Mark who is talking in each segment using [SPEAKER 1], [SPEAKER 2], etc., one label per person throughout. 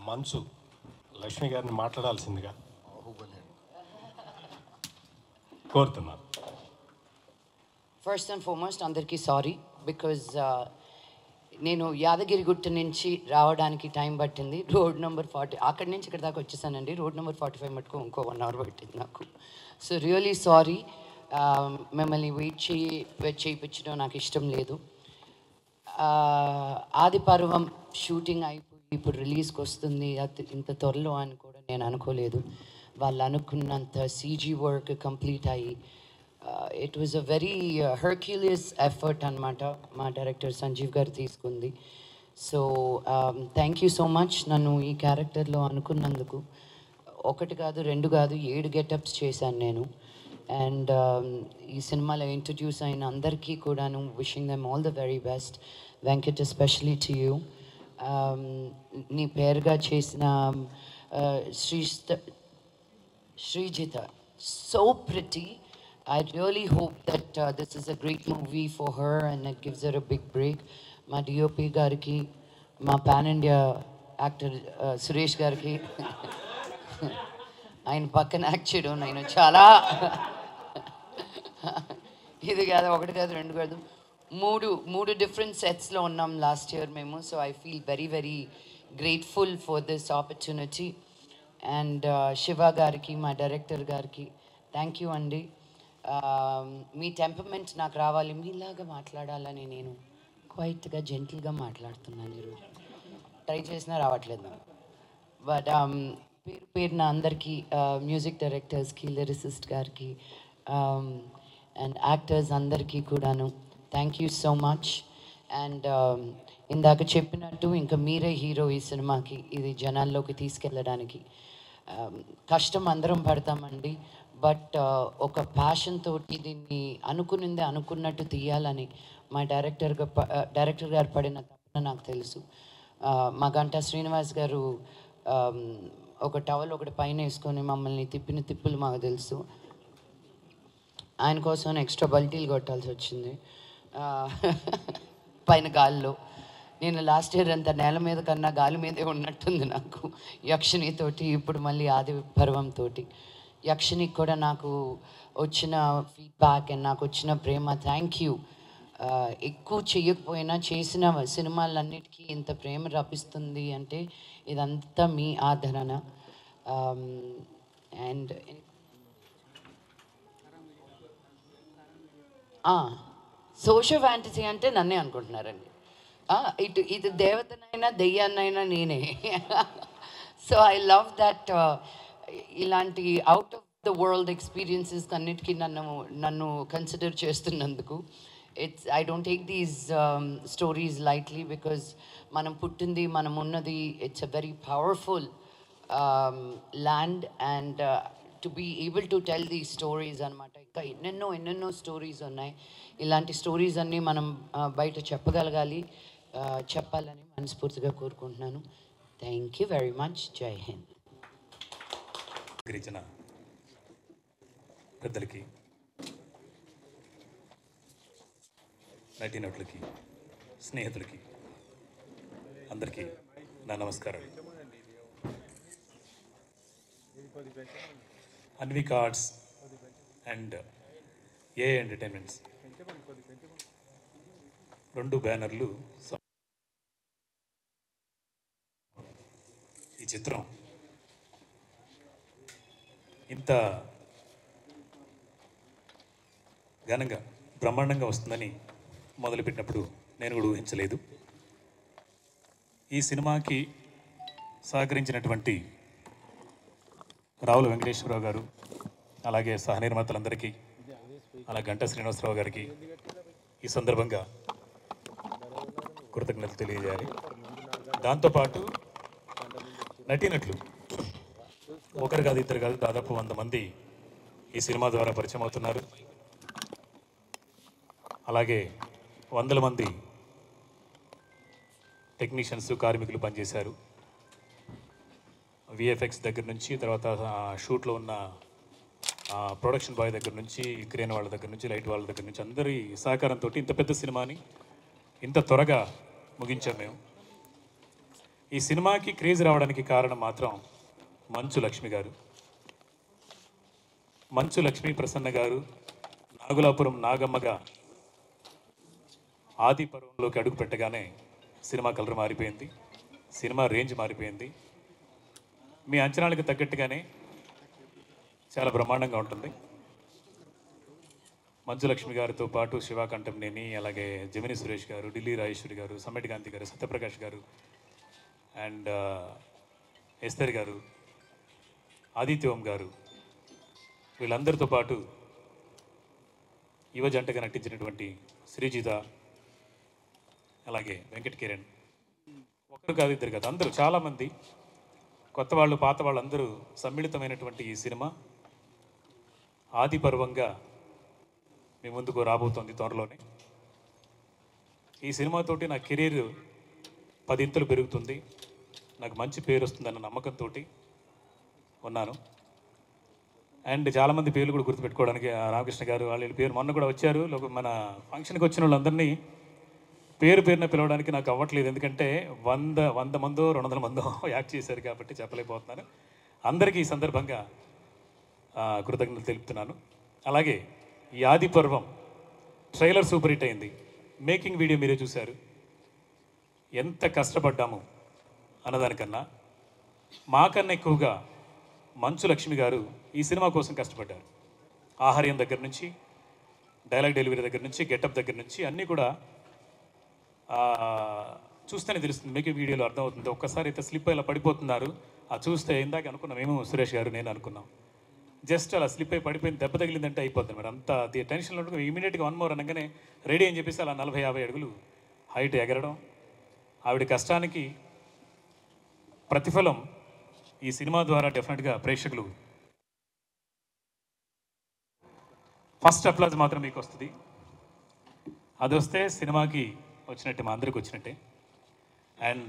[SPEAKER 1] మంచు లక్ష్మి గారిని మాట్లాడాల్సిందిగా కోరుతున్నాను
[SPEAKER 2] ఫస్ట్ అండ్ ఫార్మోస్ట్ అందరికీ సారీ బికాజ్ నేను యాదగిరిగుట్ట నుంచి రావడానికి టైం పట్టింది రోడ్ నెంబర్ ఫార్టీ అక్కడి నుంచి ఇక్కడ దాకా వచ్చేసానండి రోడ్ నెంబర్ ఫార్టీ ఫైవ్ మటుకు ఇంకో వన్ అవర్ పట్టింది నాకు సో రియలీ సారీ మిమ్మల్ని వెయిట్ చేయి వెయిట్ చేయించడం నాకు ఇష్టం లేదు ఆ, ఆది పర్వం షూటింగ్ అయిపోయి ఇప్పుడు రిలీజ్కి వస్తుంది అది ఇంత త్వరలో అని కూడా నేను అనుకోలేదు వాళ్ళు అనుకున్నంత సీజీ వర్క్ కంప్లీట్ అయ్యి it was a very herculean effort అనమాట మా డైరెక్టర్ సంజీవ్ గారు తీసుకుంది so thank you so much నన్ను ఈ క్యారెక్టర్లో అనుకున్నందుకు ఒకటి కాదు రెండు కాదు ఏడు గెటప్స్ చేశాను నేను అండ్ ఈ సినిమాలో ఇంట్రడ్యూస్ అయిన అందరికీ కూడాను wishing them all the very best Venkat especially to you నీ పేరుగా చేసిన uh, Sri Srijitha so pretty I really hope that uh, this is a great movie for her and it gives her a big break. మా DOP గారికి మా pan India actor Suresh గారికి ఆయన పక్కన act చేయడం నేను చాలా ఇది కాదు ఒకటి కాదు రెండు కాదు మూడు మూడు డిఫరెంట్ సెట్స్లో ఉన్నాం లాస్ట్ ఇయర్ మేము so I feel very very grateful for this opportunity and Shiva గారికి మా డైరెక్టర్ గారికి థ్యాంక్ యూ అండి Um, మీ టెంపర్మెంట్ నాకు రావాలి మీలాగా మాట్లాడాలని నేను క్వైట్గా జెంటిల్గా మాట్లాడుతున్నాను ఈరోజు ట్రై చేసినా రావట్లేదు నాకు బట్ పేరు పేరున అందరికీ మ్యూజిక్ డైరెక్టర్స్కి లిరిసిస్ట్ గారికి అండ్ యాక్టర్స్ అందరికీ కూడాను thank you so much and ఇందాక చెప్పినట్టు ఇంకా మీరే హీరో ఈ సినిమాకి ఇది జనాల్లోకి తీసుకెళ్ళడానికి Um, కష్టం అందరం పడతామండి బట్ ఒక ప్యాషన్ తోటి దీన్ని అనుకునింది అనుకున్నట్టు తీయాలని మా డైరెక్టర్గా ప- uh, డైరెక్టర్ గారు పడిన తపన నాకు తెలుసు Uh, మా గంట శ్రీనివాస్ గారు um, ఒక టవల్ ఒకటి పైన వేసుకొని మమ్మల్ని తిప్పిన తిప్పులు మాకు తెలుసు ఆయన కోసం ఎక్స్ట్రా బల్టీలు కొట్టాల్సి వచ్చింది ఆ, పైన గాల్లో నేను లాస్ట్ ఇయర్ అంత నేల మీద కన్నా గాలి మీదే ఉన్నట్టుంది నాకు యక్షిణితోటి ఇప్పుడు మళ్ళీ ఆది పర్వంతోటి యక్షినికి కూడా నాకు వచ్చిన ఫీడ్బ్యాక్ అండ్ నాకు వచ్చిన ప్రేమ థ్యాంక్ యూ ఎక్కువ చెయ్యకపోయినా చేసిన సినిమాలన్నిటికీ ఇంత ప్రేమ రపిస్తుంది అంటే ఇదంతా మీ ఆదరణ అండ్ సోషల్ ఫ్యాంటసీ అంటే నన్నే అనుకుంటున్నారండి ఆ, ఇటు ఇది దేవతనైనా దెయ్యాన్నైనా నేనే సో ఐ లవ్ దట్ ఇలాంటి out of the world experiences అన్నిటికీ నన్ను నన్ను కన్సిడర్ చేస్తున్నందుకు it's I don't take these stories lightly because మనం పుట్టింది మనం ఉన్నది it's a very powerful land and to be able to tell the stories అనమాట ఇంకా ఎన్నెన్నో ఎన్నెన్నో స్టోరీస్ ఉన్నాయి ఇలాంటి స్టోరీస్ అన్నీ మనం ఆ, బయట చెప్పగలగాలి ఆ, చెప్పాలని మనస్ఫూర్తిగా కోరుకుంటున్నాను థ్యాంక్ యూ వెరీ మచ్ జై హింద్
[SPEAKER 3] గిరిజన పెద్దలకి నటీనటులకి స్నేహితులకి అందరికీ నా నమస్కారాలు Anvi cards and A entertainments రెండు బ్యానర్లు సం- ఈ చిత్రం ఇంత ఘనంగా బ్రహ్మాండంగా వస్తుందని మొదలుపెట్టినప్పుడు నేను కూడా ఊహించలేదు ఈ సినిమాకి సహకరించినటువంటి రావుల వెంకటేశ్వరరావు గారు అలాగే సహనిర్మాతలందరికీ అలా గంట శ్రీనివాసరావు గారికి ఈ సందర్భంగా కృతజ్ఞతలు తెలియజేయాలి దాంతోపాటు నటీనటులు ఒకరు కాదు ఇద్దరు కాదు దాదాపు వంద మంది ఈ సినిమా ద్వారా పరిచయం అవుతున్నారు అలాగే వందల మంది టెక్నీషియన్స్ కార్మికులు పనిచేశారు విఎఫ్ఎక్స్ దగ్గర నుంచి తర్వాత ఆ, షూట్లో ఉన్న ఆ, ప్రొడక్షన్ బాయ్ దగ్గర నుంచి క్రేన్ వాళ్ళ దగ్గర నుంచి లైట్ వాళ్ళ దగ్గర నుంచి అందరి సహకారంతో ఇంత పెద్ద సినిమాని ఇంత త్వరగా ముగించాం మేము ఈ సినిమాకి క్రేజ్ రావడానికి కారణం మాత్రం మంచు లక్ష్మి గారు మంచు లక్ష్మీ ప్రసన్న గారు నాగులాపురం నాగమ్మగా ఆది పర్వంలోకి అడుగు పెట్టగానే సినిమా కలర్ మారిపోయింది సినిమా రేంజ్ మారిపోయింది మీ అంచనాలకు తగ్గట్టుగానే చాలా బ్రహ్మాండంగా ఉంటుంది మంచులక్ష్మి గారితో పాటు శివాకంఠంనేని అలాగే జమిని సురేష్ గారు ఢిల్లీ రాజేశ్వరి గారు సమ్మెటి కాంతి గారు సత్యప్రకాష్ గారు అండ్ ఎస్తర్ గారు ఆదిత్యవం గారు వీళ్ళందరితో పాటు యువ జంటగా నటించినటువంటి శ్రీజిత అలాగే వెంకట్ కిరణ్ ఒకరు కాదు ఇద్దరు కాదు అందరూ చాలామంది కొత్త వాళ్ళు పాత వాళ్ళందరూ సమ్మిళితమైనటువంటి ఈ సినిమా ఆది పర్వంగా మీ ముందుకు రాబోతోంది త్వరలోనే ఈ సినిమాతోటి నా కెరీర్ పదింతలు పెరుగుతుంది నాకు మంచి పేరు వస్తుందన్న నమ్మకంతో ఉన్నాను అండ్ చాలామంది పేర్లు కూడా గుర్తుపెట్టుకోవడానికి ఆ రామకృష్ణ గారు వాళ్ళ వీళ్ళ పేరు మొన్న కూడా వచ్చారు లోక- మన ఫంక్షన్కి వచ్చిన వాళ్ళందరినీ పేరు పేరున పిలవడానికి నాకు అవ్వట్లేదు ఎందుకంటే వంద వంద మందో రెండు వందల మందో యాక్ట్ చేశారు కాబట్టి చెప్పలేకపోతున్నాను అందరికీ ఈ సందర్భంగా ఆ, కృతజ్ఞతలు తెలుపుతున్నాను అలాగే ఈ Aadi Parvam trailer super hit అయింది మేకింగ్ వీడియో మీరే చూశారు ఎంత కష్టపడ్డాము అన్నదానికన్నా మాకన్నా ఎక్కువగా మంచు లక్ష్మి గారు ఈ సినిమా కోసం కష్టపడ్డారు ఆహార్యం దగ్గర నుంచి డైలాగ్ డెలివరీ దగ్గర నుంచి గెటప్ దగ్గర నుంచి అన్నీ కూడా ఆ, చూస్తేనే తెలుస్తుంది మీకు వీడియోలో అర్థమవుతుంది ఒక్కసారి అయితే స్లిప్ ఇలా పడిపోతున్నారు ఆ చూస్తే ఇందాక అనుకున్నాం మేము సురేష్ గారు నేను అనుకున్నాం జస్ట్ అలా స్లిప్ అయి పడిపోయింది దెబ్బ తగిలిందంటే అయిపోతుంది మరి అంత అది టెన్షన్లో ఉంటుంది ఇమీడియట్గా వన్ మోర్ అనగానే రెడీ అని చెప్పేసి అలా నలభై యాభై అడుగులు హైట్ ఎగరడం ఆవిడ కష్టానికి ప్రతిఫలం ఈ సినిమా ద్వారా డెఫినెట్గా ప్రేక్షకులు ఫస్ట్ అప్లాజ్ మాత్రం మీకు వస్తుంది అది వస్తే సినిమాకి వచ్చినట్టే మా అందరికి వచ్చినట్టే అండ్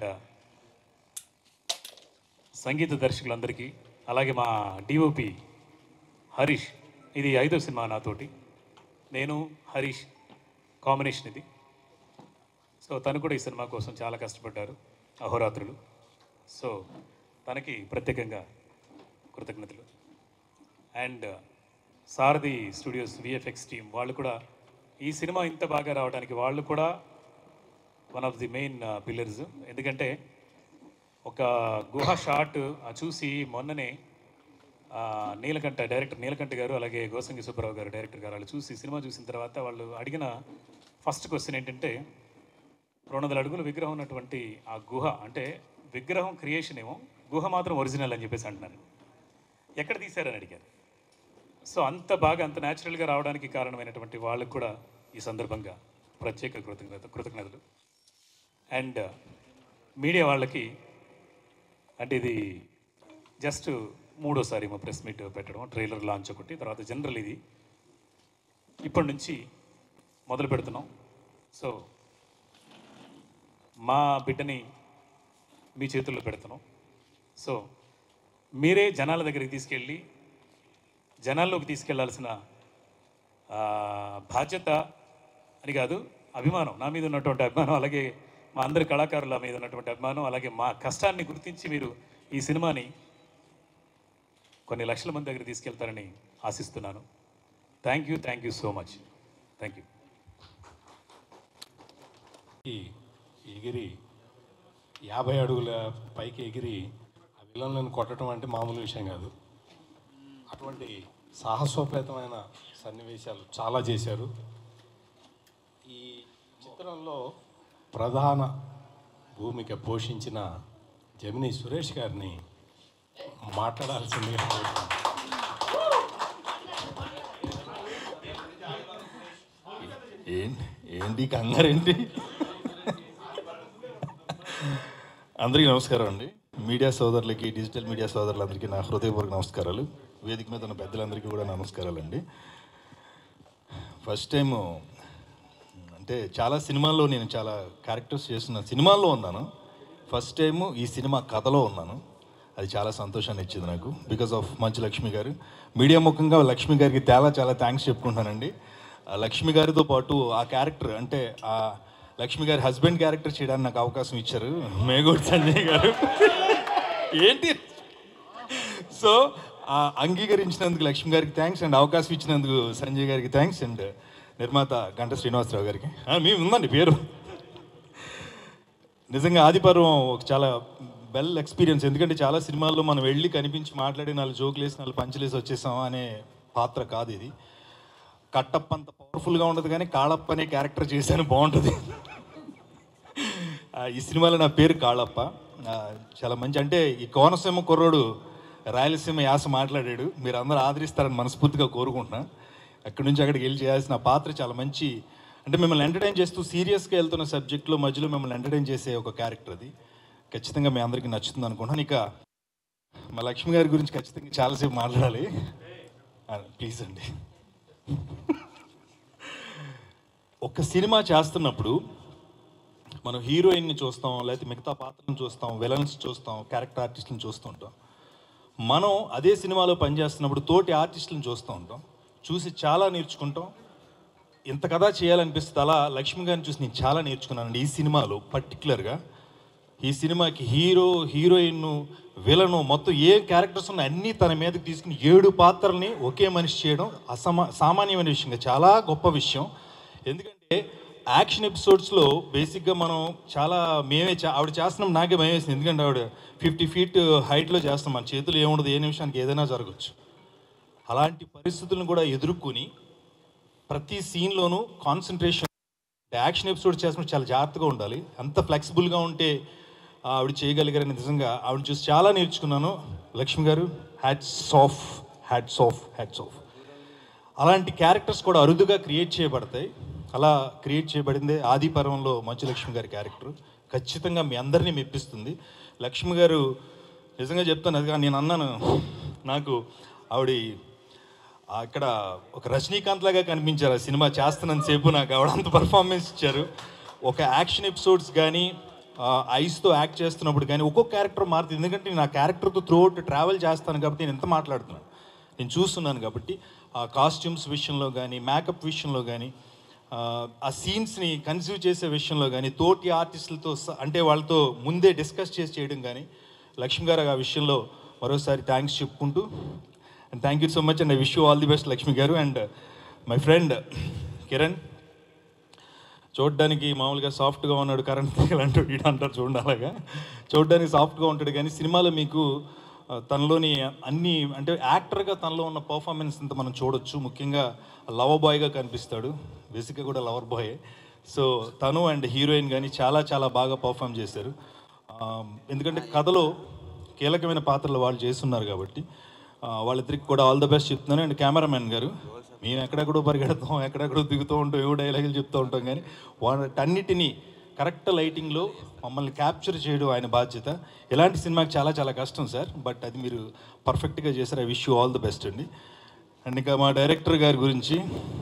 [SPEAKER 3] సంగీత దర్శకులందరికీ అలాగే మా డిఓపి హరీష్ ఇది ఐదో సినిమా నాతోటి నేను హరీష్ కాంబినేషన్ ఇది సో తను కూడా ఈ సినిమా కోసం చాలా కష్టపడ్డారు అహోరాత్రులు సో తనకి ప్రత్యేకంగా కృతజ్ఞతలు and Sarathi studios VFX team వాళ్ళు కూడా ఈ సినిమా ఇంత బాగా రావడానికి వాళ్ళు కూడా one of the main pillars ఎందుకంటే ఒక గుహ షాట్ చూసి మొన్ననే ఆ, నీలకంఠ డైరెక్టర్ నీలకంఠ గారు అలాగే గోసంగి సుబ్బారావు గారు డైరెక్టర్ గారు వాళ్ళు చూసి సినిమా చూసిన తర్వాత వాళ్ళు అడిగిన ఫస్ట్ క్వశ్చన్ ఏంటంటే రెండు వందల అడుగుల విగ్రహం ఉన్నటువంటి ఆ గుహ అంటే విగ్రహం క్రియేషన్ ఏమో గుహ మాత్రం ఒరిజినల్ అని చెప్పేసి అంటున్నారు ఎక్కడ తీశారని అడిగారు సో అంత బాగా అంత న్యాచురల్గా రావడానికి కారణమైనటువంటి వాళ్ళకు కూడా ఈ సందర్భంగా ప్రత్యేక కృతజ్ఞత కృతజ్ఞతలు అండ్ మీడియా వాళ్ళకి అంటే ఇది జస్ట్ మూడోసారి మా ప్రెస్ మీట్ పెట్టడం ట్రైలర్ లాంచ్ ఒకటి తర్వాత జనరల్ ఇది ఇప్పటి నుంచి మొదలు పెడుతున్నాం సో మా బిడ్డని మీ చేతుల్లో పెడుతున్నాం సో మీరే జనాల దగ్గరికి తీసుకెళ్ళి జనాల్లోకి తీసుకెళ్లాల్సిన ఆ, బాధ్యత అని కాదు అభిమానం నా మీద ఉన్నటువంటి అభిమానం అలాగే మా అందరి కళాకారుల మీద ఉన్నటువంటి అభిమానం అలాగే మా కష్టాన్ని గుర్తించి మీరు ఈ సినిమాని కొన్ని లక్షల మంది దగ్గర తీసుకెళ్తారని ఆశిస్తున్నాను thank you thank you so much thank you
[SPEAKER 1] ఈ ఎగిరి యాభై అడుగుల పైకి ఎగిరి ఆ విలన్లను కొట్టడం అంటే మామూలు విషయం కాదు అటువంటి సాహసోపేతమైన సన్నివేశాలు చాలా చేశారు ఈ చిత్రంలో ప్రధాన భూమిక పోషించిన జమిని సురేష్ గారిని మాట్లాడాల్సిందిగా కోరుతున్నాను.
[SPEAKER 4] ఏంటి ఏంటి కంగారు ఏంటి అందరికీ నమస్కారం అండి మీడియా సోదరులకి డిజిటల్ మీడియా సోదరులందరికీ నా హృదయపూర్వక నమస్కారాలు వేదిక మీద ఉన్న పెద్దలందరికీ కూడా నమస్కారాలండి ఫస్ట్ టైం అంటే చాలా సినిమాల్లో నేను చాలా క్యారెక్టర్స్ చేస్తున్న సినిమాల్లో ఉన్నాను ఫస్ట్ టైము ఈ సినిమా కథలో ఉన్నాను అది చాలా సంతోషాన్ని ఇచ్చింది నాకు బికాస్ ఆఫ్ మంచు లక్ష్మి గారు మీడియా ముఖంగా లక్ష్మి గారికి చాలా చాలా థ్యాంక్స్ చెప్పుకుంటున్నానండి ఆ లక్ష్మి గారితో పాటు ఆ క్యారెక్టర్ అంటే ఆ లక్ష్మి గారి హస్బెండ్ క్యారెక్టర్ చేయడానికి నాకు అవకాశం ఇచ్చారు మేగోడి సంజయ్ గారు ఏంటి సో ఆ అంగీకరించినందుకు లక్ష్మి గారికి థ్యాంక్స్ అండ్ అవకాశం ఇచ్చినందుకు సంజయ్ గారికి థ్యాంక్స్ అండ్ నిర్మాత గంట శ్రీనివాసరావు గారికి ఆ, మీ ఉందండి పేరు నిజంగా ఆదిపర్వం ఒక చాలా వెల్ ఎక్స్పీరియన్స్ ఎందుకంటే చాలా సినిమాల్లో మనం వెళ్ళి కనిపించి మాట్లాడి నాలుగు జోకులు వేసి నాలుగు పంచులేసి వచ్చేసాం అనే పాత్ర కాదు ఇది కట్టప్ప అంత పవర్ఫుల్గా ఉండదు కానీ కాళప్ప అనే క్యారెక్టర్ చేశాను బాగుంటుంది ఆ, ఈ సినిమాలో నా పేరు కాళప్ప ఆ, చాలా మంచి అంటే ఈ కోనసీమ కుర్రోడు రాయలసీమ యాస మాట్లాడాడు మీరు అందరూ ఆదరిస్తారని మనస్ఫూర్తిగా కోరుకుంటున్నా అక్కడి నుంచి అక్కడికి వెళ్ళి చేయాల్సిన ఆ పాత్ర చాలా మంచి అంటే మిమ్మల్ని ఎంటర్టైన్ చేస్తూ సీరియస్గా వెళ్తున్న సబ్జెక్ట్లో మధ్యలో మిమ్మల్ని ఎంటర్టైన్ చేసే ఒక క్యారెక్టర్ అది ఖచ్చితంగా మీ అందరికీ నచ్చుతుంది అనుకుంటున్నాను ఇక మా లక్ష్మి గారి గురించి ఖచ్చితంగా చాలాసేపు మాట్లాడాలి ప్లీజ్ అండి ఒక సినిమా చేస్తున్నప్పుడు మనం హీరోయిన్ని చూస్తాం లేకపోతే మిగతా పాత్రలను చూస్తాం విలన్స్ చూస్తాం క్యారెక్టర్ ఆర్టిస్ట్లను చూస్తూ ఉంటాం మనం అదే సినిమాలో పనిచేస్తున్నప్పుడు తోటి ఆర్టిస్టులను చూస్తూ ఉంటాం చూసి చాలా నేర్చుకుంటాం ఇంత కథ చేయాలనిపిస్తుంది అలా లక్ష్మి గారిని చూసి నేను చాలా నేర్చుకున్నానండి ఈ సినిమాలో పర్టికులర్గా ఈ సినిమాకి హీరో హీరోయిన్ విలను మొత్తం ఏ క్యారెక్టర్స్ ఉన్నాయి అన్నీ తన మీదకి తీసుకుని ఏడు పాత్రల్ని ఒకే మనిషి చేయడం అసమా సామాన్యమైన విషయం చాలా గొప్ప విషయం ఎందుకంటే యాక్షన్ ఎపిసోడ్స్లో బేసిక్గా మనం చాలా మేమే చా- ఆవిడ చేస్తున్నాం నాకే భయం వేసింది ఎందుకంటే ఆవిడ ఫిఫ్టీ ఫీట్ హైట్లో చేస్తాం మన చేతులు ఏముండదు ఏ నిమిషానికి ఏదైనా జరగచ్చు అలాంటి పరిస్థితులను కూడా ఎదుర్కొని ప్రతి సీన్లోనూ కాన్సన్ట్రేషన్ యాక్షన్ ఎపిసోడ్ చేసినప్పుడు చాలా జాగ్రత్తగా ఉండాలి అంత ఫ్లెక్సిబుల్గా ఉంటే ఆ, ఆవిడ చేయగలిగారని నిజంగా ఆవిడ చూసి చాలా నేర్చుకున్నాను లక్ష్మి గారు hats off hats off hats off అలాంటి క్యారెక్టర్స్ కూడా అరుదుగా క్రియేట్ చేయబడతాయి అలా క్రియేట్ చేయబడిందే ఆది పర్వంలో మంచు లక్ష్మి గారి క్యారెక్టర్ ఖచ్చితంగా మీ అందరినీ మెప్పిస్తుంది లక్ష్మి గారు నిజంగా చెప్తాను అది నేను అన్నాను నాకు ఆవిడ ఆ ఇక్కడ ఒక రజనీకాంత్ లాగా కనిపించారు ఆ సినిమా చేస్తున్నంతసేపు నాకు ఆవిడ అంత పర్ఫార్మెన్స్ ఇచ్చారు ఒక యాక్షన్ ఎపిసోడ్స్ కానీ ఐస్తో యాక్ట్ చేస్తున్నప్పుడు కానీ ఒక్కొక్క క్యారెక్టర్ మారుతుంది ఎందుకంటే నేను ఆ క్యారెక్టర్తో త్రూఅవుట్ ట్రావెల్ చేస్తాను కాబట్టి నేను ఎంత మాట్లాడుతున్నాను నేను చూస్తున్నాను కాబట్టి ఆ కాస్ట్యూమ్స్ విషయంలో కానీ మేకప్ విషయంలో కానీ ఆ సీన్స్ని కన్సీవ్ చేసే విషయంలో కానీ తోటి ఆర్టిస్టులతో స- అంటే వాళ్ళతో ముందే డిస్కస్ చేసి చేయడం కానీ లక్ష్మి గారు ఆ విషయంలో మరోసారి థ్యాంక్స్ చెప్పుకుంటూ and thank you so much and I wish you all the best Lakshmi గారు అండ్ మై ఫ్రెండ్ కిరణ్ చూడడానికి మామూలుగా సాఫ్ట్గా ఉన్నాడు కరెంట్ తీగలంటూ వీడు అంటారు చూడండి అలాగా చూడడానికి సాఫ్ట్గా ఉంటాడు కానీ సినిమాలో మీకు ఆ, తనలోని అన్ని అంటే యాక్టర్గా తనలో ఉన్న పర్ఫార్మెన్స్ అంతా మనం చూడొచ్చు ముఖ్యంగా లవర్ బాయ్గా కనిపిస్తాడు బేసిక్గా కూడా లవర్ బాయ్ సో తను అండ్ హీరోయిన్ కానీ చాలా చాలా బాగా పర్ఫామ్ చేశారు ఆ, ఎందుకంటే కథలో కీలకమైన పాత్రలు వాళ్ళు చేస్తున్నారు కాబట్టి ఆ, వాళ్ళిద్దరికి కూడా ఆల్ ద బెస్ట్ చెప్తున్నాను అండ్ కెమెరామెన్ గారు మేము ఎక్కడెక్కడో పరిగెడతాం ఎక్కడెక్కడో దిగుతూ ఉంటాం ఏవో డైలాగులు చెప్తూ ఉంటాం కానీ వాటన్నిటినీ కరెక్ట్ లైటింగ్లో మమ్మల్ని క్యాప్చర్ చేయడం ఆయన బాధ్యత ఇలాంటి సినిమాకి చాలా చాలా కష్టం సార్ బట్ అది మీరు పర్ఫెక్ట్గా చేశారు I wish you all the best అండి అండ్ ఇంకా మా డైరెక్టర్ గారి గురించి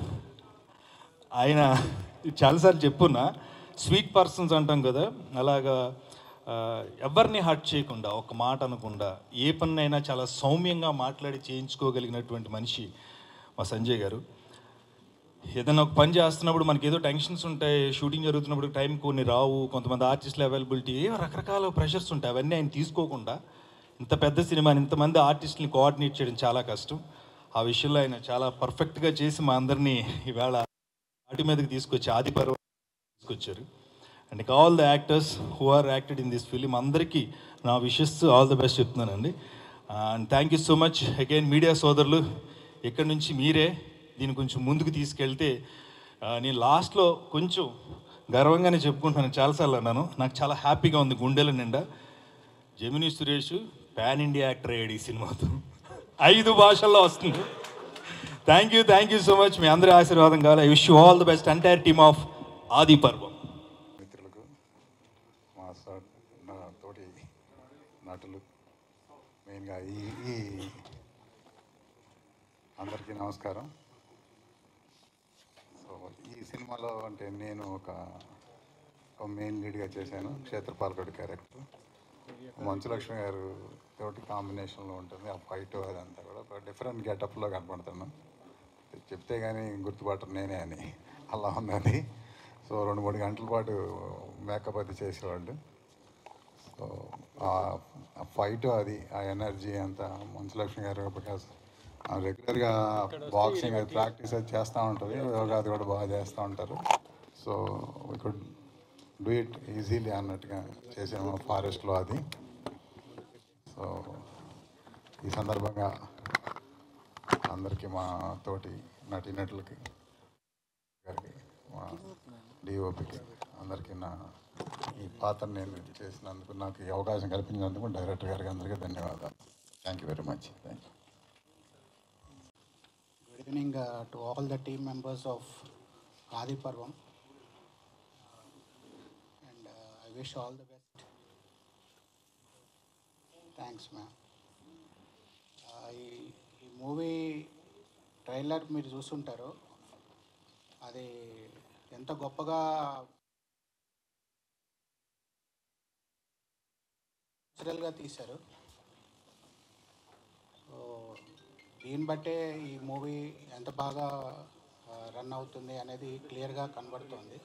[SPEAKER 4] ఆయన చాలాసార్లు చెప్పున్నా స్వీట్ పర్సన్స్ అంటాం కదా అలాగా ఆ, ఎవరిని హర్ట్ చేయకుండా ఒక మాట అనకుండా ఏ పన్నైనా చాలా సౌమ్యంగా మాట్లాడి చేయించుకోగలిగినటువంటి మనిషి మా సంజయ్ గారు ఏదైనా ఒక పని చేస్తున్నప్పుడు మనకి ఏదో టెన్షన్స్ ఉంటాయి షూటింగ్ జరుగుతున్నప్పుడు టైం కొన్ని రావు కొంతమంది ఆర్టిస్టుల అవైలబిలిటీ ఏవో రకరకాల ప్రెషర్స్ ఉంటాయి అవన్నీ ఆయన తీసుకోకుండా ఇంత పెద్ద సినిమాని ఇంతమంది ఆర్టిస్టుని కోఆర్డినేట్ చేయడం చాలా కష్టం ఆ విషయంలో ఆయన చాలా పర్ఫెక్ట్గా చేసి మా అందరినీ ఈవేళ వాటి మీదకి తీసుకొచ్చి ఆది పర్వం తీసుకొచ్చారు and all the actors who are acted in this film అందరికీ నా విషెస్ ఆల్ ద బెస్ట్ చెప్తున్నానండి and thank you so much again media సోదరులు ఇక్కడ నుంచి మీరే దీన్ని కొంచెం ముందుకు తీసుకెళ్తే ఆ, నేను లాస్ట్లో కొంచెం గర్వంగానే చెప్పుకుంటున్నాను చాలాసార్లు అన్నాను నాకు చాలా హ్యాపీగా ఉంది గుండెల నిండా Gemini Suresh pan India actor అయ్యాడు ఈ సినిమాతో ఐదు భాషల్లో వస్తుంది thank you thank you so much మీ అందరి ఆశీర్వాదం కావాలి I wish you all the best entire team of Adi Parvam
[SPEAKER 5] మిత్రులకు మా సార్ నా తోటి నటులు మెయిన్గా ఈ ఈ అందరికీ నమస్కారం సో ఈ సినిమాలో అంటే నేను ఒక ఒక మెయిన్ లీడ్గా చేశాను క్షేత్రపాలకుడి క్యారెక్టర్ మంచులక్ష్మి గారు తోటి కాంబినేషన్లో ఉంటుంది ఆ ఫైట్ అదంతా కూడా ఒక డిఫరెంట్ గెటప్లో కనపడుతున్నాను చెప్తే కానీ గుర్తుపట్టరు నేనే అని అలా ఉన్నది సో రెండు మూడు గంటల పాటు మేకప్ అది చేసేవాళ్ళు సో ఆ ఫైట్ అది ఆ ఎనర్జీ అంతా మంచులక్ష్మి గారు బికాస్ రెగ్యులర్గా బాక్సింగ్ అది ప్రాక్టీస్ అది చేస్తూ ఉంటుంది యోగా అది కూడా బాగా చేస్తూ ఉంటారు so we could do it easily అన్నట్టుగా చేసాము ఫారెస్ట్లో అది సో ఈ సందర్భంగా అందరికీ మా తోటి నటీనటులకి గారికి మా డిఓపికి అందరికీ నా ఈ పాత్ర నేను చేసినందుకు నాకు ఈ అవకాశం కల్పించినందుకు డైరెక్టర్ గారికి అందరికీ ధన్యవాదాలు thank you very much thank you
[SPEAKER 6] Good evening uh, to all the team members of Adi Parvam. And uh, I wish all the best. Thanks ma'am ఈ ఈ మూవీ ట్రైలర్ మీరు చూస్తుంటారు అది ఎంత గొప్పగా న్యాచురల్గా తీశారు సో దీన్ని బట్టే ఈ మూవీ ఎంత బాగా రన్ అవుతుంది అనేది క్లియర్గా కనబడుతుంది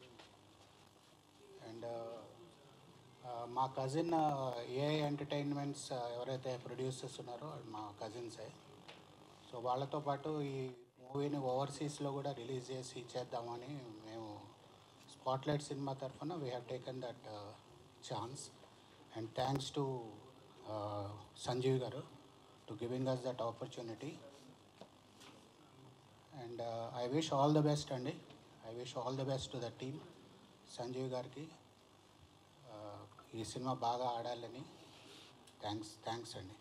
[SPEAKER 6] అండ్ మా కజిన్ ఏఐ ఎంటర్టైన్మెంట్స్ ఎవరైతే ప్రొడ్యూసర్స్ ఉన్నారో వాళ్ళు మా కజిన్సే సో వాళ్ళతో పాటు ఈ మూవీని ఓవర్సీస్లో కూడా రిలీజ్ చేసి చేద్దామని మేము స్పాట్లైట్ సినిమా తరఫున we have taken that chance and thanks to Sanjeev గారు to giving us that opportunity and I wish all the best అండి I wish all the best to the team Sanjeev గారికి uh, ఈ సినిమా బాగా ఆడాలని థ్యాంక్స్ థ్యాంక్స్ అండి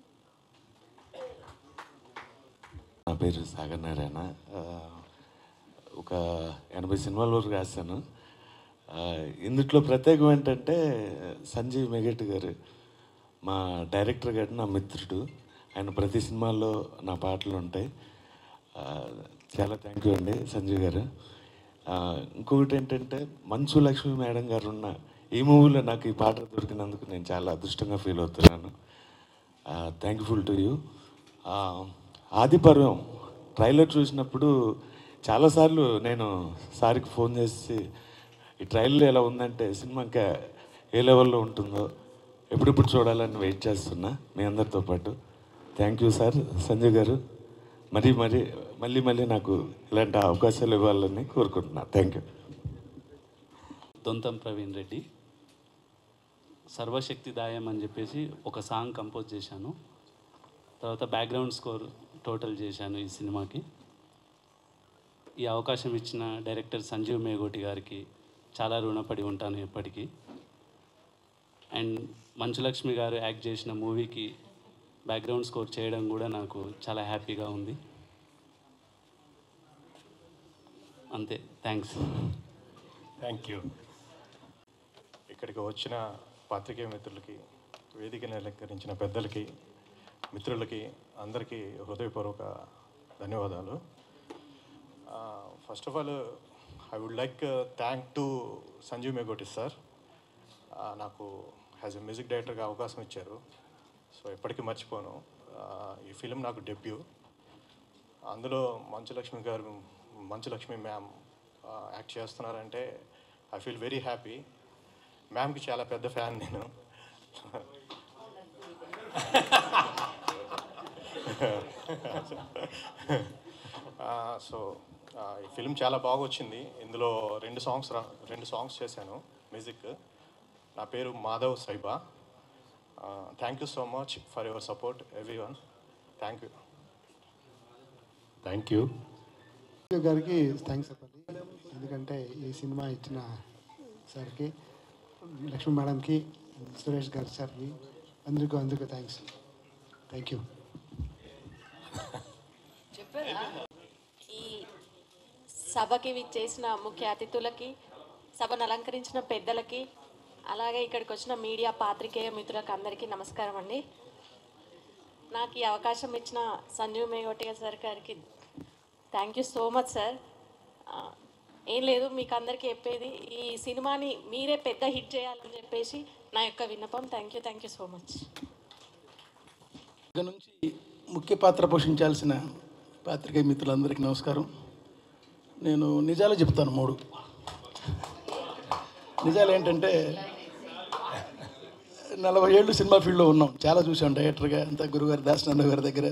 [SPEAKER 7] నా పేరు సాగర్ నారాయణ ఆ, ఒక ఎనభై సినిమాల వరకు రాశాను ఆ, ఇందుట్లో ప్రత్యేకం ఏంటంటే సంజీవ్ మెగట్ గారు మా డైరెక్టర్ గారు నా మిత్రుడు ఆయన ప్రతి సినిమాల్లో నా పాటలు ఉంటాయి ఆ, చాలా థ్యాంక్ యూ అండి సంజీవ్ గారు ఆ, ఇంకొకటి ఏంటంటే మంచు లక్ష్మి మేడం గారు ఉన్న ఈ మూవీలో నాకు ఈ పాట దొరికినందుకు నేను చాలా అదృష్టంగా ఫీల్ అవుతున్నాను thankful to you Adiparvam trailer చూసినప్పుడు చాలాసార్లు నేను సార్కి ఫోన్ చేసి ఈ ట్రైలర్ ఎలా ఉందంటే సినిమా ఇంకా ఏ లెవెల్లో ఉంటుందో ఎప్పుడెప్పుడు చూడాలని వెయిట్ చేస్తున్నా మీ అందరితో పాటు థ్యాంక్ యూ సార్ సంజయ్ గారు మరీ మరీ మళ్ళీ మళ్ళీ నాకు ఇలాంటి అవకాశాలు ఇవ్వాలని కోరుకుంటున్నా థ్యాంక్ యూ
[SPEAKER 8] దొంతం ప్రవీణ్ రెడ్డి సర్వశక్తిదాయం అని చెప్పేసి ఒక సాంగ్ కంపోజ్ చేశాను తర్వాత బ్యాక్గ్రౌండ్ స్కోర్ టోటల్ చేశాను ఈ సినిమాకి ఈ అవకాశం ఇచ్చిన డైరెక్టర్ సంజీవ్ మేగోటి గారికి చాలా రుణపడి ఉంటాను ఎప్పటికీ అండ్ మంచులక్ష్మి గారు యాక్ట్ చేసిన మూవీకి బ్యాక్గ్రౌండ్ స్కోర్ చేయడం కూడా నాకు చాలా హ్యాపీగా ఉంది అంతే థ్యాంక్స్
[SPEAKER 9] థ్యాంక్ యూ ఇక్కడికి వచ్చిన పాత్రికేయ మిత్రులకి వేదికను అలంకరించిన పెద్దలకి మిత్రులకి అందరికీ హృదయపూర్వక ధన్యవాదాలు first of all I would like thank to Sanjeev Megoti sir నాకు యాజ్ ఎ మ్యూజిక్ డైరెక్టర్గా అవకాశం ఇచ్చారు సో ఎప్పటికీ మర్చిపోను ఆ, ఈ ఫిలిం నాకు డెబ్యూ అందులో మంచులక్ష్మి గారు మంచులక్ష్మి మ్యామ్ యాక్ట్ చేస్తున్నారంటే ఐ ఫీల్ వెరీ హ్యాపీ మ్యామ్కి చాలా పెద్ద ఫ్యాన్ నేను సో ఈ ఫిలిం చాలా బాగా వచ్చింది ఇందులో రెండు సాంగ్స్ రా రెండు సాంగ్స్ చేశాను మ్యూజిక్ నా పేరు Madhav Saiba thank you so much for your support everyone thank you
[SPEAKER 1] thank you
[SPEAKER 10] Rajeev గారికి థ్యాంక్స్ చెప్పాలి ఎందుకంటే ఈ సినిమా ఇచ్చిన సార్కి లక్ష్మీ మేడంకి సురేష్ గారు సార్కి అందరికీ అందుకు థ్యాంక్స్ థ్యాంక్ యూ
[SPEAKER 2] చెప్పారా
[SPEAKER 11] ఈ సభకి విచ్చేసిన ముఖ్య అతిథులకి సభను అలంకరించిన పెద్దలకి అలాగే ఇక్కడికి వచ్చిన మీడియా పాత్రికేయ మిత్రులకు అందరికీ నమస్కారం అండి నాకు ఈ అవకాశం ఇచ్చిన సంజీవ్ మేగోటిగా సార్ గారికి thank you so much sir ఆ, ఏం లేదు మీకు అందరికీ చెప్పేది ఈ సినిమాని మీరే పెద్ద హిట్ చేయాలని చెప్పేసి నా యొక్క విన్నపం thank you thank you so much
[SPEAKER 12] ఇక్కడ నుంచి ముఖ్య పాత్ర పోషించాల్సిన పాత్రికేయ మిత్రులందరికీ నమస్కారం నేను నిజాలు చెప్తాను మూడు నిజాలు ఏంటంటే నలభై ఏళ్ళు సినిమా ఫీల్డ్లో ఉన్నాం చాలా చూసాం డైరెక్టర్గా అంతా గురుగారు దాసనారాయణ గారి దగ్గర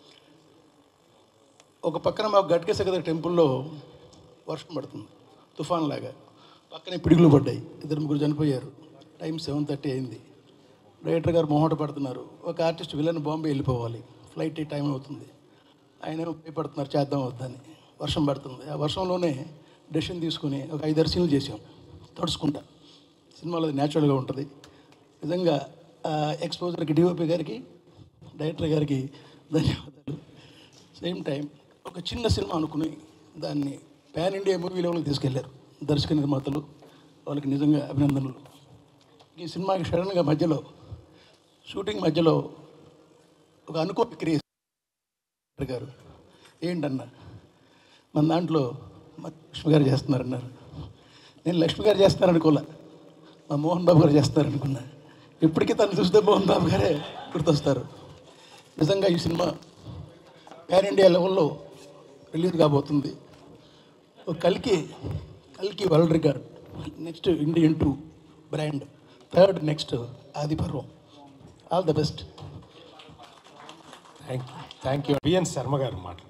[SPEAKER 12] ఒక పక్కన మాకు గట్కేస కదా టెంపుల్లో వర్షం పడుతుంది తుఫాన్ లాగా పక్కనే పిడుగులు పడ్డాయి ఇద్దరు ముగ్గురు చనిపోయారు టైం సెవెన్ థర్టీ అయింది డైరెక్టర్ గారు మొహట పడుతున్నారు ఒక ఆర్టిస్ట్ విలన్ బాంబే వెళ్ళిపోవాలి ఫ్లైట్ టైం అవుతుంది ఆయన భయపడుతున్నారు చేద్దాం వద్దని వర్షం పడుతుంది ఆ వర్షంలోనే డెసిషన్ తీసుకుని ఒక ఐదారు సీన్లు చేసాం తడుచుకుంటా సినిమాలో అది న్యాచురల్గా ఉంటుంది నిజంగా ఎక్స్పోజర్కి డిఓపి గారికి డైరెక్టర్ గారికి ధన్యవాదాలు సేమ్ టైం ఒక చిన్న సినిమా అనుకుని దాన్ని పాన్ ఇండియా మూవీ లెవెల్కి తీసుకెళ్లారు దర్శక నిర్మాతలు వాళ్ళకి నిజంగా అభినందనలు ఈ సినిమాకి సడన్గా మధ్యలో షూటింగ్ మధ్యలో ఒక అనుకోని క్రియేస్ గారు ఏంటన్నా మన దాంట్లో మా లక్ష్మి గారు చేస్తున్నారన్నారు నేను లక్ష్మి గారు చేస్తున్నారు అనుకోలే మా మోహన్ బాబు గారు చేస్తారు అనుకున్నా ఇప్పటికీ తను చూస్తే మోహన్ బాబు గారే గుర్తొస్తారు నిజంగా ఈ సినిమా ప్యాన్ ఇండియా లెవెల్లో రిలీజ్ కాబోతుంది ఒక కల్కి కల్కి world record next Indian two brand third next ఆది పర్వం all the best
[SPEAKER 1] thank you thank you B N Sharma గారు మాట్లాడారు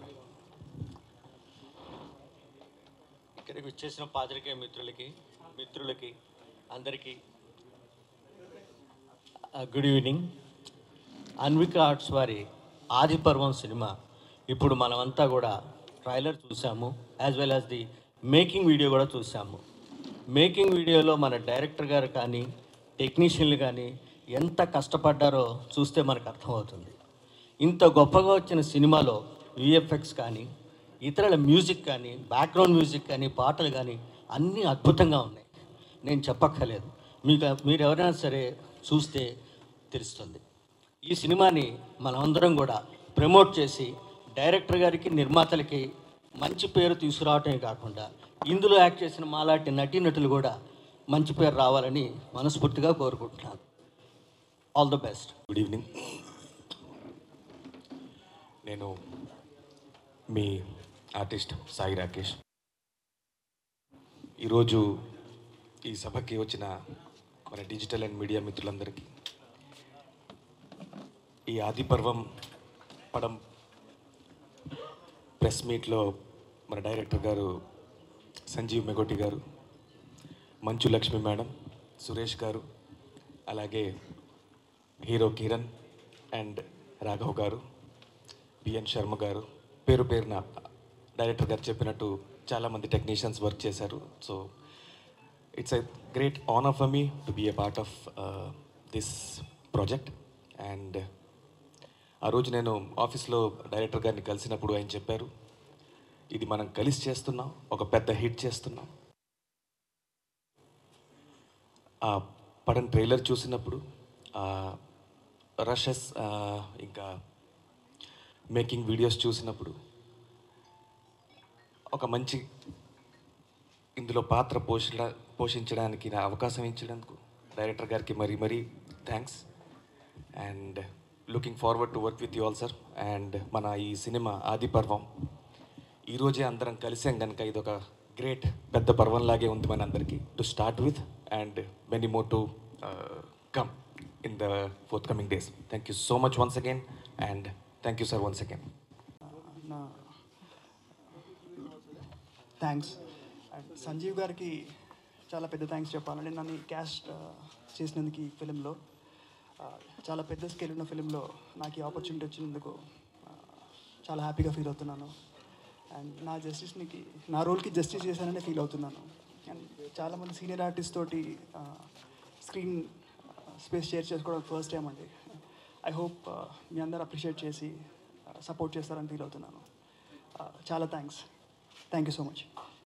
[SPEAKER 13] ఇక్కడికి వచ్చేసిన పాత్రికేయ మిత్రులకి మిత్రులకి అందరికీ గుడ్ ఈవినింగ్ అన్విక ఆర్ట్స్ వారి ఆది పర్వం సినిమా ఇప్పుడు మనమంతా కూడా ట్రైలర్ చూసాము as well as the making video కూడా చూసాము మేకింగ్ వీడియోలో మన డైరెక్టర్ గారు కానీ టెక్నీషియన్లు కానీ ఎంత కష్టపడ్డారో చూస్తే మనకు అర్థమవుతుంది ఇంత గొప్పగా వచ్చిన సినిమాలో విఎఫ్ఎక్స్ కానీ ఇతరుల మ్యూజిక్ కానీ బ్యాక్గ్రౌండ్ మ్యూజిక్ కానీ పాటలు కానీ అన్నీ అద్భుతంగా ఉన్నాయి నేను చెప్పక్కర్లేదు మీకు మీరు ఎవరైనా సరే చూస్తే తెలుస్తుంది ఈ సినిమాని మనమందరం కూడా ప్రమోట్ చేసి డైరెక్టర్ గారికి నిర్మాతలకి మంచి పేరు తీసుకురావటమే కాకుండా ఇందులో యాక్ట్ చేసిన మాలాంటి నటీనటులు కూడా మంచి పేరు రావాలని మనస్ఫూర్తిగా కోరుకుంటున్నాను all the best
[SPEAKER 14] good evening నేను మీ ఆర్టిస్ట్ సాయి రాకేష్ ఈరోజు ఈ సభకి వచ్చిన మన డిజిటల్ అండ్ మీడియా మిత్రులందరికీ ఈ ఆది పర్వం పడం ప్రెస్ మీట్లో మన డైరెక్టర్ గారు సంజీవ్ మెగోటి గారు మంచు లక్ష్మి మేడం సురేష్ గారు అలాగే హీరో కిరణ్ అండ్ రాఘవ్ గారు బిఎన్ శర్మ గారు పేరు పేరున డైరెక్టర్ గారు చెప్పినట్టు చాలామంది టెక్నీషియన్స్ వర్క్ చేశారు so it's a great honour for me to be a part of this project and ఆ రోజు నేను ఆఫీస్లో డైరెక్టర్ గారిని కలిసినప్పుడు ఆయన చెప్పారు ఇది మనం కలిసి చేస్తున్నాం ఒక పెద్ద హిట్ చేస్తున్నాం ఆ పడం ట్రైలర్ చూసినప్పుడు రషెస్ ఇంకా మేకింగ్ వీడియోస్ చూసినప్పుడు ఒక మంచి ఇందులో పాత్ర పోషించ పోషించడానికి నా అవకాశం ఇచ్చినందుకు డైరెక్టర్ గారికి మరీ మరీ thanks and looking forward to work with you all sir and మన ఈ సినిమా ఆది పర్వం ఈరోజే అందరం కలిసాం కనుక ఇది ఒక గ్రేట్ పెద్ద పర్వంలాగే ఉంది మన అందరికీ to start with and many more to come in the forthcoming days thank you so much once again and thank you sir once again
[SPEAKER 15] నా థ్యాంక్స్ అండ్ సంజీవ్ గారికి చాలా పెద్ద థ్యాంక్స్ చెప్పాలంటే నన్ను క్యాస్ట్ చేసినందుకు ఈ ఫిలింలో చాలా పెద్ద స్కేల్ ఉన్న ఫిలింలో నాకు ఈ ఆపర్చునిటీ వచ్చినందుకు ఆ, చాలా హ్యాపీగా ఫీల్ అవుతున్నాను అండ్ నా జస్టిస్నికి నా రోల్కి జస్టిస్ చేశాననే ఫీల్ అవుతున్నాను అండ్ చాలామంది సీనియర్ ఆర్టిస్ట్ తోటి స్క్రీన్ స్పేస్ షేర్ చేసుకోవడం ఫస్ట్ టైం అండి ఐ హోప్ మీ అందరు అప్రిషియేట్ చేసి సపోర్ట్ చేస్తారని ఫీల్ అవుతున్నాను ఆ, చాలా thanks thank you so much